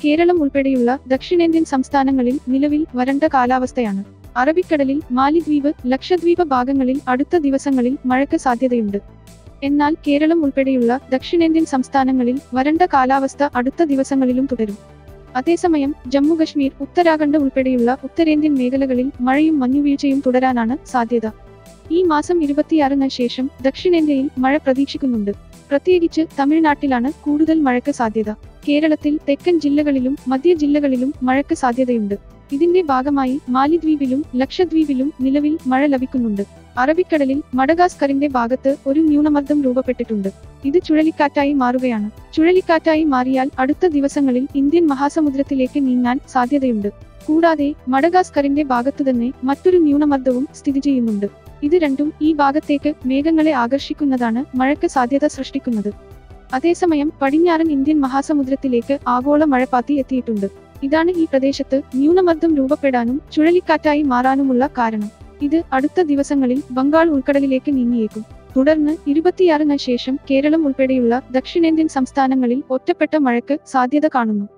കേരളം ഉൾപ്പെടെയുള്ള ദക്ഷിണേന്ത്യൻ സംസ്ഥാനങ്ങളിൽ നിലവിൽ വരണ്ട കാലാവസ്ഥയാണ് അറബിക്കടലിൽ മാലിദ്വീപ് ലക്ഷദ്വീപ് ഭാഗങ്ങളിൽ അടുത്ത ദിവസങ്ങളിൽ മഴയ്ക്ക് സാധ്യതയുണ്ട് എന്നാൽ കേരളം ഉൾപ്പെടെയുള്ള ദക്ഷിണേന്ത്യൻ സംസ്ഥാനങ്ങളിൽ വരണ്ട കാലാവസ്ഥ അടുത്ത ദിവസങ്ങളിലും തുടരും അതേസമയം ജമ്മുകശ്മീർ ഉത്തരാഖണ്ഡ് ഉൾപ്പെടെയുള്ള ഉത്തരേന്ത്യൻ മേഖലകളിൽ മഴയും മഞ്ഞുവീഴ്ചയും തുടരാനാണ് സാധ്യത ഈ മാസം ഇരുപത്തിയാറിന് ശേഷം ദക്ഷിണേന്ത്യയിൽ മഴ പ്രതീക്ഷിക്കുന്നുണ്ട് പ്രത്യേകിച്ച് തമിഴ്നാട്ടിലാണ് കൂടുതൽ മഴയ്ക്ക് സാധ്യത കേരളത്തിൽ തെക്കൻ ജില്ലകളിലും മധ്യ ജില്ലകളിലും മഴയ്ക്ക് സാധ്യതയുണ്ട് ഇതിന്റെ ഭാഗമായി മാലിദ്വീപിലും ലക്ഷദ്വീപിലും നിലവിൽ മഴ ലഭിക്കുന്നുണ്ട് അറബിക്കടലിൽ മഡഗാസ്കറിന്റെ ഭാഗത്ത് ഒരു ന്യൂനമർദ്ദം രൂപപ്പെട്ടിട്ടുണ്ട് ഇത് ചുഴലിക്കാറ്റായി മാറുകയാണ് ചുഴലിക്കാറ്റായി മാറിയാൽ അടുത്ത ദിവസങ്ങളിൽ ഇന്ത്യൻ മഹാസമുദ്രത്തിലേക്ക് നീങ്ങാൻ സാധ്യതയുണ്ട് കൂടാതെ മഡഗാസ്കറിന്റെ ഭാഗത്തുതന്നെ മറ്റൊരു ന്യൂനമർദ്ദവും സ്ഥിതി ചെയ്യുന്നുണ്ട് ഇത് രണ്ടും ഈ ഭാഗത്തേക്ക് മേഘങ്ങളെ ആകർഷിക്കുന്നതാണ് മഴയ്ക്ക് സാധ്യത സൃഷ്ടിക്കുന്നത് അതേസമയം പടിഞ്ഞാറൻ ഇന്ത്യൻ മഹാസമുദ്രത്തിലേക്ക് ആഗോള മഴപ്പാത്തി എത്തിയിട്ടുണ്ട് ഇതാണ് ഈ പ്രദേശത്ത് ന്യൂനമർദ്ദം രൂപപ്പെടാനും ചുഴലിക്കാറ്റായി മാറാനുമുള്ള കാരണം ഇത് അടുത്ത ദിവസങ്ങളിൽ ബംഗാൾ ഉൾക്കടലിലേക്ക് നീങ്ങിയേക്കും തുടർന്ന് ഇരുപത്തിയാറിന് ശേഷം കേരളം ഉൾപ്പെടെയുള്ള ദക്ഷിണേന്ത്യൻ സംസ്ഥാനങ്ങളിൽ ഒറ്റപ്പെട്ട മഴയ്ക്ക് സാധ്യത കാണുന്നു